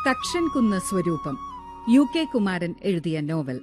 തക്ഷൻ കുന്ന് സ്വരൂപം U K Kumaran എഴുതിയ നോവൽ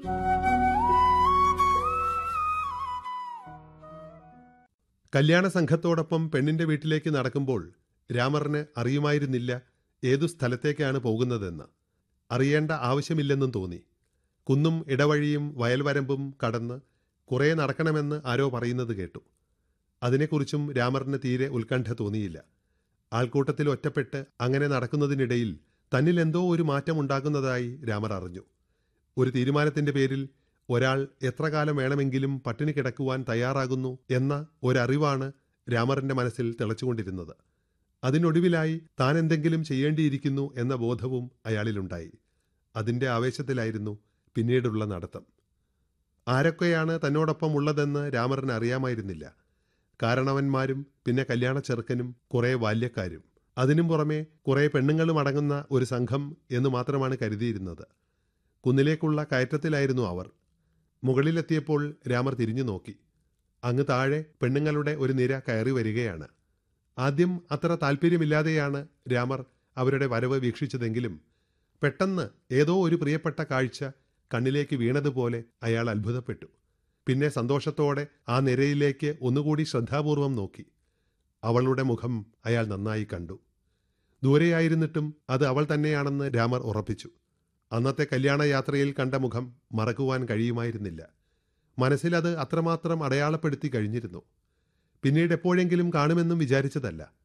കല്യാണ സംഘത്തോടൊപ്പം പെണ്ണിന്റെ വീട്ടിലേക്ക് നടക്കുമ്പോൾ രാമറിന് അറിയുമായിരുന്നില്ല ഏതു സ്ഥലത്തേക്കാണ് പോകുന്നതെന്ന് അറിയേണ്ട ആവശ്യമില്ലെന്നും തോന്നി കുന്നും ഇടവഴിയും വയൽവരമ്പും കടന്ന് കുറേ നടക്കണമെന്ന് ആരോ പറയുന്നത് കേട്ടു അതിനെക്കുറിച്ചും രാമറിന് തീരെ ഉത്കണ്ഠ തോന്നിയില്ല ആൾക്കൂട്ടത്തിൽ ഒറ്റപ്പെട്ട് അങ്ങനെ നടക്കുന്നതിനിടയിൽ തന്നിൽ എന്തോ ഒരു മാറ്റം ഉണ്ടാകുന്നതായി രാമർ അറിഞ്ഞു ഒരു തീരുമാനത്തിന്റെ പേരിൽ ഒരാൾ എത്ര കാലം വേണമെങ്കിലും പട്ടിണി കിടക്കുവാൻ തയ്യാറാകുന്നു എന്ന ഒരറിവാണ് രാമറിന്റെ മനസ്സിൽ തിളച്ചുകൊണ്ടിരുന്നത് അതിനൊടുവിലായി താൻ എന്തെങ്കിലും ചെയ്യേണ്ടിയിരിക്കുന്നു എന്ന ബോധവും അയാളിലുണ്ടായി അതിന്റെ ആവേശത്തിലായിരുന്നു പിന്നീടുള്ള നടത്തം ആരൊക്കെയാണ് തന്നോടൊപ്പം ഉള്ളതെന്ന് രാമറിന് അറിയാമായിരുന്നില്ല കാരണവന്മാരും പിന്നെ കല്യാണ ചെറുക്കനും കുറേ ബാല്യക്കാരും അതിനും പുറമെ കുറേ പെണ്ണുങ്ങളും അടങ്ങുന്ന ഒരു സംഘം എന്ന് മാത്രമാണ് കരുതിയിരുന്നത് കുന്നിലേക്കുള്ള കയറ്റത്തിലായിരുന്നു അവർ മുകളിലെത്തിയപ്പോൾ രാമർ തിരിഞ്ഞു നോക്കി അങ്ങ് താഴെ പെണ്ണുങ്ങളുടെ ഒരു നിര കയറി വരികയാണ് ആദ്യം അത്ര താല്പര്യമില്ലാതെയാണ് രാമർ അവരുടെ വരവ് വീക്ഷിച്ചതെങ്കിലും പെട്ടെന്ന് ഏതോ ഒരു പ്രിയപ്പെട്ട കാഴ്ച കണ്ണിലേക്ക് വീണതുപോലെ അയാൾ അത്ഭുതപ്പെട്ടു പിന്നെ സന്തോഷത്തോടെ ആ നിരയിലേക്ക് ഒന്നുകൂടി ശ്രദ്ധാപൂർവം നോക്കി അവളുടെ മുഖം അയാൾ നന്നായി കണ്ടു ദൂരെയായിരുന്നിട്ടും അത് അവൾ തന്നെയാണെന്ന് രാമർ ഉറപ്പിച്ചു അന്നത്തെ കല്യാണ യാത്രയിൽ കണ്ട മുഖം മറക്കുവാൻ കഴിയുമായിരുന്നില്ല മനസ്സിലത് അത്രമാത്രം അടയാളപ്പെടുത്തി കഴിഞ്ഞിരുന്നു പിന്നീട് എപ്പോഴെങ്കിലും കാണുമെന്നും വിചാരിച്ചതല്ല